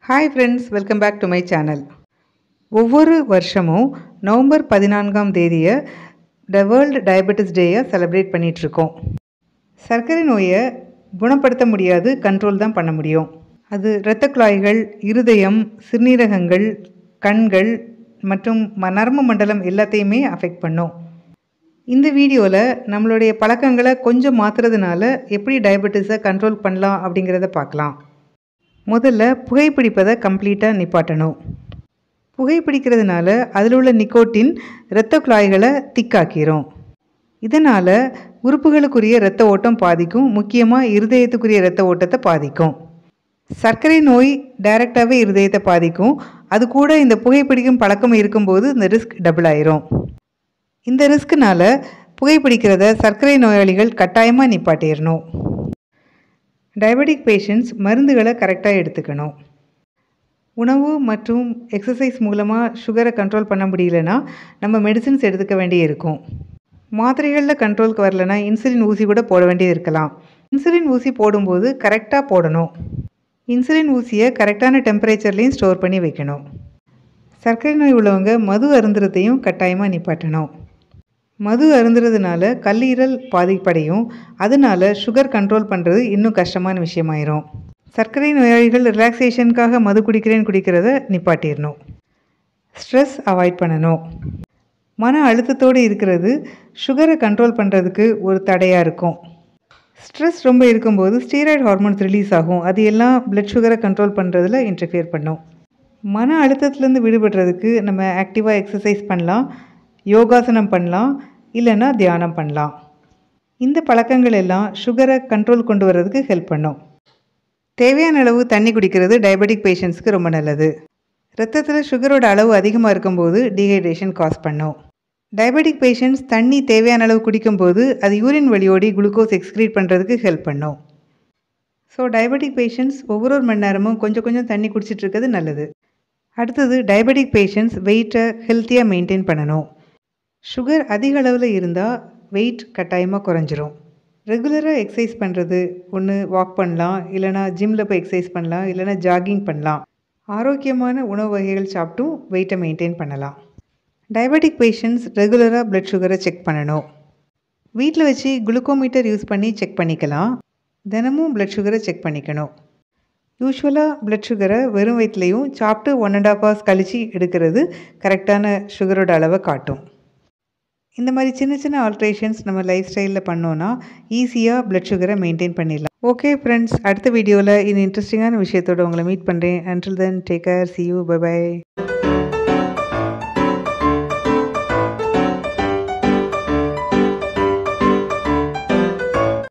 hi friends welcome back to my channel ஒவ்வொரு வருஷமும் November பதினான்காம் தேதியை த வேர்ல்டு டயபெட்டிஸ் டேயை செலிப்ரேட் பண்ணிகிட்ருக்கோம் சர்க்கரை நோயை குணப்படுத்த முடியாது கண்ட்ரோல் தான் பண்ண முடியும் அது இரத்த குழாய்கள் இருதயம் சிறுநீரகங்கள் கண்கள் மற்றும் ம- நரம்பு மண்டலம் எல்லாத்தையுமே அஃபெக்ட் பண்ணும் இந்த வீடியோவில் நம்மளுடைய பழக்கங்களை கொஞ்சம் மாற்றுறதுனால எப்படி டயபெட்டிஸை கண்ட்ரோல் பண்ணலாம் அப்படிங்கிறத பார்க்கலாம் முதல்ல புகைப்பிடிப்பதை கம்ப்ளீட்டாக நிப்பாட்டணும் புகைப்பிடிக்கிறதுனால அதில் உள்ள நிக்கோட்டின் இரத்த குழாய்களை திக்காக்கிரும் இதனால் உறுப்புகளுக்குரிய இரத்த ஓட்டம் பாதிக்கும் முக்கியமாக இருதயத்துக்குரிய இரத்த ஓட்டத்தை பாதிக்கும் சர்க்கரை நோய் டைரெக்டாகவே இருதயத்தை பாதிக்கும் அது கூட இந்த புகைப்பிடிக்கும் பழக்கம் இருக்கும்போது இந்த ரிஸ்க் டபுள் ஆயிரும் இந்த ரிஸ்க்குனால புகைப்பிடிக்கிறத சர்க்கரை நோயாளிகள் கட்டாயமாக நிப்பாட்டிடணும் டயபெட்டிக் பேஷண்ட்ஸ் மருந்துகளை கரெக்டாக எடுத்துக்கணும் உணவு மற்றும் எக்ஸசைஸ் மூலமாக சுகரை கண்ட்ரோல் பண்ண முடியலனா நம்ம மெடிசின்ஸ் எடுத்துக்க வேண்டி இருக்கும் மாத்திரைகளில் கண்ட்ரோலுக்கு வரலனா இன்சுலின் ஊசி கூட போட வேண்டியது இருக்கலாம் இன்சுலின் ஊசி போடும்போது கரெக்டாக போடணும் இன்சுலின் ஊசியை கரெக்டான டெம்பரேச்சர்லேயும் ஸ்டோர் பண்ணி வைக்கணும் சர்க்கரை நோய் உள்ளவங்க மது அருந்துறதையும் கட்டாயமாக நிப்பாட்டணும் மது அருந்துறதுனால கல்லீரல் பாதிப்படையும் அதனால சுகர் கண்ட்ரோல் பண்ணுறது இன்னும் கஷ்டமான விஷயமாயிரும் சர்க்கரை நோயாளிகள் ரிலாக்ஸேஷனுக்காக மது குடிக்கிறேன்னு குடிக்கிறத நிப்பாட்டிடணும் ஸ்ட்ரெஸ் அவாய்ட் பண்ணணும் மன அழுத்தத்தோடு இருக்கிறது சுகரை கண்ட்ரோல் பண்ணுறதுக்கு ஒரு தடையாக இருக்கும் ஸ்ட்ரெஸ் ரொம்ப இருக்கும்போது ஸ்டீராய்டு ஹார்மோன்ஸ் ரிலீஸ் ஆகும் அது எல்லாம் பிளட் சுகரை கண்ட்ரோல் பண்ணுறதுல இன்டர்ஃபியர் பண்ணும் மன அழுத்தத்துலேருந்து விடுபடுறதுக்கு நம்ம ஆக்டிவாக எக்ஸசைஸ் பண்ணலாம் யோகாசனம் பண்ணலாம் இல்லைன்னா தியானம் பண்ணலாம் இந்த பழக்கங்கள் எல்லாம் சுகரை கண்ட்ரோல் கொண்டு வர்றதுக்கு ஹெல்ப் பண்ணும் தேவையான அளவு தண்ணி குடிக்கிறது டயபெட்டிக் பேஷண்ட்ஸ்க்கு ரொம்ப நல்லது ரத்தத்தில் சுகரோட அளவு அதிகமாக இருக்கும்போது டீஹைட்ரேஷன் காஸ் பண்ணும் டயபெட்டிக் பேஷண்ட்ஸ் தண்ணி தேவையான அளவு குடிக்கும்போது அது யூரின் வழியோடி குளுக்கோஸ் எக்ஸ்க்ரீட் பண்ணுறதுக்கு ஹெல்ப் பண்ணும் ஸோ டயபெட்டிக் பேஷண்ட்ஸ் ஒவ்வொரு ஒரு மணி நேரமும் கொஞ்சம் கொஞ்சம் தண்ணி குடிச்சிட்டு இருக்கிறது நல்லது அடுத்தது டயபெட்டிக் பேஷண்ட்ஸ் வெயிட்டை ஹெல்த்தியாக மெயின்டைன் பண்ணணும் சுகர் அதிக அளவில் இருந்தால் வெயிட் கட்டாயமாக குறைஞ்சிரும் ரெகுலராக எக்ஸசைஸ் பண்ணுறது ஒன்று வாக் பண்ணலாம் இல்லைனா ஜிம்மில் போய் எக்ஸசைஸ் பண்ணலாம் இல்லைனா ஜாகிங் பண்ணலாம் ஆரோக்கியமான உணவு வகைகள் சாப்பிட்டும் வெயிட்டை மெயின்டைன் பண்ணலாம் டயபெட்டிக் பேஷண்ட்ஸ் ரெகுலராக பிளட் சுகரை செக் பண்ணணும் வீட்டில் வச்சு குளுக்கோமீட்டர் யூஸ் பண்ணி செக் பண்ணிக்கலாம் தினமும் பிளட் சுகரை செக் பண்ணிக்கணும் யூஸ்வலாக பிளட் சுகரை வெறும் வயிற்றுலையும் சாப்பிட்டு ஒன் அண்ட் ஆஃப் ஹவர்ஸ் கழித்து எடுக்கிறது கரெக்டான சுகரோட அளவை காட்டும் இந்த மாதிரி சின்ன சின்ன ஆல்ட்ரேஷன்ஸ் நம்ம லைஃப் ஸ்டைலில் பண்ணோன்னா ஈஸியாக பிளட் சுகரை மெயின்டைன் பண்ணிடலாம் ஓகே ஃப்ரெண்ட்ஸ் அடுத்த வீடியோவில் இந்த இன்ட்ரெஸ்டிங்கான விஷயத்தோட உங்களை மீட் பண்ணுறேன் until then take care see you by